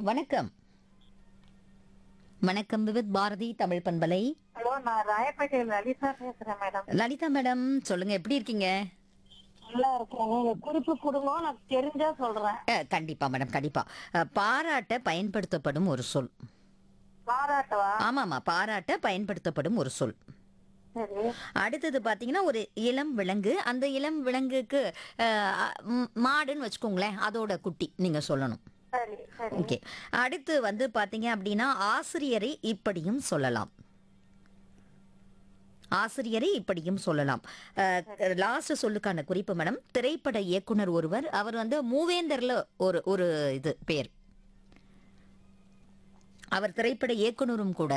வணக்கம் வணக்கம் விவித் பாரதி தமிழ் பண்பலை ஹலோ நான் ராயப்பேட்டையில் லலிதா பேசுறேன் மேடம் லலிதா மேடம் சொல்லுங்க எப்படி இருக்கீங்க நல்லா இருக்கேன் நீங்க குறிப்பு கொடுங்க நான் தெரிஞ்சா சொல்றேன் அஹ், கண்டிப்பா மேடம் கண்டிப்பா அஹ், பாராட்ட பயன்படுத்தப்படும் ஒரு சொல் பாராட்டவா ஆமாமா பாராட்ட பயன்படுத்தப்படும் ஒரு சொல் சரி அடுத்தது பாத்தீங்கன்னா ஒரு இளம் விலங்கு அந்த இளம் விலங்குக்கு அஹ், ம், மாடுன்னு வச்சுக்கோங்களேன் அதோட குட்டி நீங்க சொல்லணும் சரி சரி ஓகே அடுத்து வந்து பாத்தீங்க அப்படின்னா ஆசிரியரை இப்படியும் சொல்லலாம் ஆசிரியரை இப்படியும் சொல்லலாம் லாஸ்ட் சொல்லுக்கான குறிப்பு மேடம் திரைப்பட இயக்குனர் ஒருவர் அவர் வந்து மூவேந்தர்ல ஒரு ஒரு இது பேர் அவர் திரைப்பட இயக்குனரும் கூட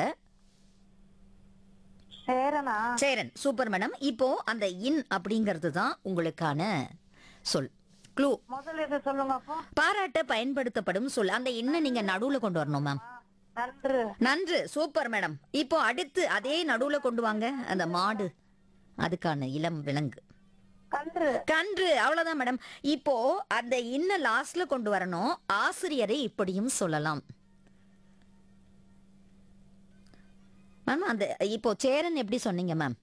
சேரனா சேரன் சூப்பர் மேடம் இப்போ அந்த இன் அப்படிங்கிறது தான் உங்களுக்கான சொல் க்ளூ முதல்ல இதை சொல்லுங்க அப்போ பாராட்ட பயன்படுத்தப்படும் சொல் அந்த இன்ன நீங்க நடுவுல கொண்டு வரணும் மேம் நன்று நன்று சூப்பர் மேடம் இப்போ அடுத்து அதே நடுவுல கொண்டு வாங்க அந்த மாடு அதுக்கான இளம் விலங்கு கன்று கன்று அவ்வளவுதான் மேடம் இப்போ அந்த இன்ன லாஸ்ட்ல கொண்டு வரணும் ஆசிரியரை இப்படியும் சொல்லலாம் மேம் அந்த இப்போ சேரன் எப்படி சொன்னீங்க மேம்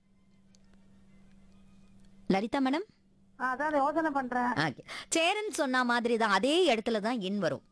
லலிதா மேடம் அதான் யோசனை பண்றேன் ஓகே சேரன் சொன்ன மாதிரி தான் அதே இடத்துல தான் இன் வரும்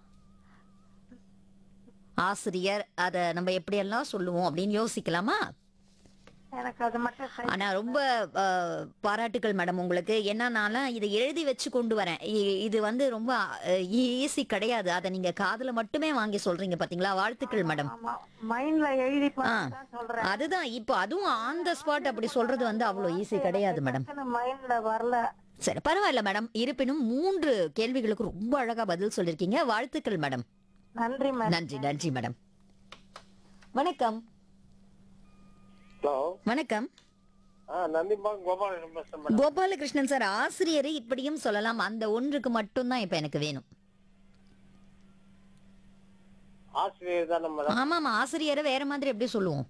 ஆசிரியர் அதை நம்ம எப்படியெல்லாம் சொல்லுவோம் அப்படின்னு யோசிக்கலாமா எனக்கு அது மட்டும் சரி. ஆனா ரொம்ப அஹ், பாராட்டுகள் மேடம் உங்களுக்கு ஏன்னா நான்லாம் இதை எழுதி வச்சு கொண்டு வரேன் இ- இது வந்து ரொம்ப ஈஸி கிடையாது அதை நீங்க காதுல மட்டுமே வாங்கி சொல்றீங்க பாத்தீங்களா வாழ்த்துக்கள் மேடம் ஆமா மைண்ட்ல எழுதி பார்த்து தான் சொல்றேன் அதுதான் இப்போ அதுவும் ஆன் த ஸ்பாட் அப்படி சொல்றது வந்து அவ்வளோ ஈஸி கிடையாது மேடம் மைண்ட்ல வரல சரி பரவாயில்ல மேடம் இருப்பினும் மூன்று கேள்விகளுக்கு ரொம்ப அழகா பதில் சொல்லியிருக்கீங்க வாழ்த்துக்கள் மேடம் நன்றி மேடம் நன்றி நன்றி மேடம் வணக்கம் ஹலோ வணக்கம் ஆ நந்திம்பாக்கம் கோபாலகிருஷ்ணன் பேசுறேன் மேடம் கோபாலகிருஷ்ணன் சார் ஆசிரியரை இப்படியும் சொல்லலாம் அந்த ஒன்றுக்கு மட்டும்தான் இப்ப எனக்கு வேணும் ஆசிரியர் தானே மேடம் ஆமாமா ஆசிரியரை வேற மாதிரி எப்படி சொல்லுவோம்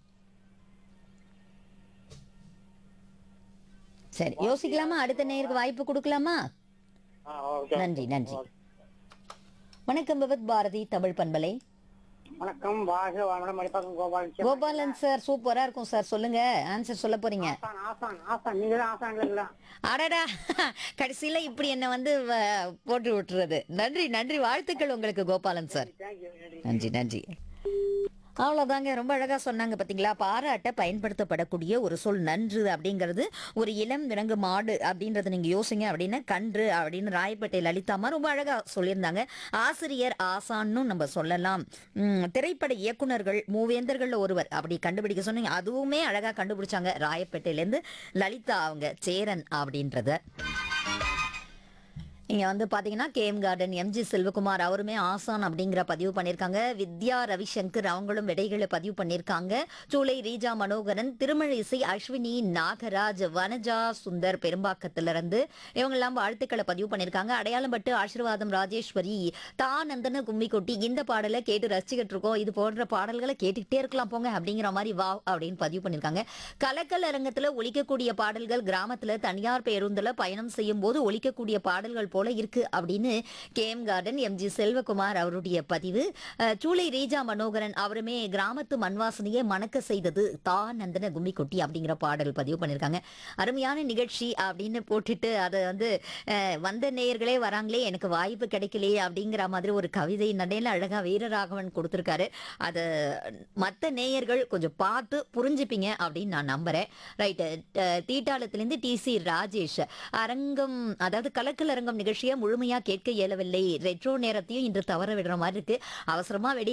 சரி யோசிக்கலாமா அடுத்த நேருக்கு வாய்ப்பு கொடுக்கலாமா ஆ ஓகே நன்றி நன்றி வணக்கம் விவத் பாரதி தமிழ் பண்பலை வணக்கம் வாழ்க வளமுடன் மணிப்பாக்கம் கோபாலன் கோபாலன் சார் சூப்பரா இருக்கும் சார் சொல்லுங்க ஆன்சர் சொல்ல போறீங்க ஆசான் ஆசான் ஆசான் நீங்க தான் ஆசான் இல்லைங்களா அடடா கடைசியில இப்படி என்ன வந்து வ- போட்டு விட்டுறது நன்றி நன்றி வாழ்த்துக்கள் உங்களுக்கு கோபாலன் சார் தேங்க்யூ நன்றி நன்றி நன்றி அவ்வளோதாங்க ரொம்ப அழகா சொன்னாங்க பாத்தீங்களா பாராட்ட பயன்படுத்தப்படக்கூடிய ஒரு சொல் நன்று அப்படிங்கிறது ஒரு இளம் விலங்கு மாடு அப்படின்றத நீங்க யோசிங்க அப்படின்னா கன்று அப்படின்னு ராயப்பேட்டை லலிதாமா ரொம்ப அழகா சொல்லியிருந்தாங்க ஆசிரியர் ஆசான்னு நம்ம சொல்லலாம் உம், திரைப்பட இயக்குனர்கள் மூவேந்தர்கள்ல ஒருவர் அப்படி கண்டுபிடிக்க சொன்னீங்க அதுவுமே அழகா கண்டுபிடிச்சாங்க ராயப்பேட்டையிலேருந்து லலிதா அவங்க சேரன் அப்படின்றத இங்க வந்து பாத்தீங்கன்னா கேஎம் கார்டன் எம்ஜி செல்வகுமார் அவருமே ஆசான் அப்படிங்கிற பதிவு பண்ணியிருக்காங்க வித்யா ரவிசங்கர் அவங்களும் விடைகளை பதிவு பண்ணியிருக்காங்க சூளை ரீஜா மனோகரன் திருமழிசை அஸ்வினி நாகராஜ் வனஜா சுந்தர் பெரும்பாக்கத்திலிருந்து இவங்கெல்லாம் வாழ்த்துக்களை பதிவு பண்ணியிருக்காங்க அடையாளம் பட்டு ஆசீர்வாதம் ராஜேஸ்வரி தானந்தன கும்மி கொட்டி இந்த பாடலை கேட்டு ரசிச்சுக்கிட்டு இருக்கோம் இது போன்ற பாடல்களை கேட்டுக்கிட்டே இருக்கலாம் போங்க அப்படிங்கிற மாதிரி வா அப்படின்னு பதிவு பண்ணியிருக்காங்க கலக்கல் அரங்கத்துல ஒலிக்கக்கூடிய பாடல்கள் கிராமத்துல தனியார் பேருந்துல பயணம் செய்யும் போது ஒலிக்கக்கூடிய பாடல்கள் போல இருக்கு அப்படின்னு கேஎம் கார்டன் எம்ஜி செல்வகுமார் அவருடைய பதிவு அஹ், சூளை ரீஜா மனோகரன் அவருமே கிராமத்து மண்வாசனையை மணக்க செய்தது தான் நந்தன கும்மி கொட்டி அப்படிங்கிற பாடல் பதிவு பண்ணியிருக்காங்க அருமையான நிகழ்ச்சி அப்படின்னு போட்டுட்டு அதை வந்து அஹ், வந்த நேயர்களே வராங்களே எனக்கு வாய்ப்பு கிடைக்கலையே அப்படிங்கிற மாதிரி ஒரு கவிதை நடையில அழகா வீரராகவன் கொடுத்திருக்காரு அதை மற்ற நேயர்கள் கொஞ்சம் பார்த்து புரிஞ்சுப்பீங்க அப்படின்னு நான் நம்புறேன் ரைட்டு தீட்டாளத்திலிருந்து டி சி ராஜேஷ் அரங்கம் அதாவது கலக்கல் அரங்கம் நிகழ்ச்சியை முழுமையா கேட்க இயலவில்லை ரெட்ரோ நேரத்தையும் இன்று தவற விடுற மாதிரி இருக்கு அவசரமா வெடி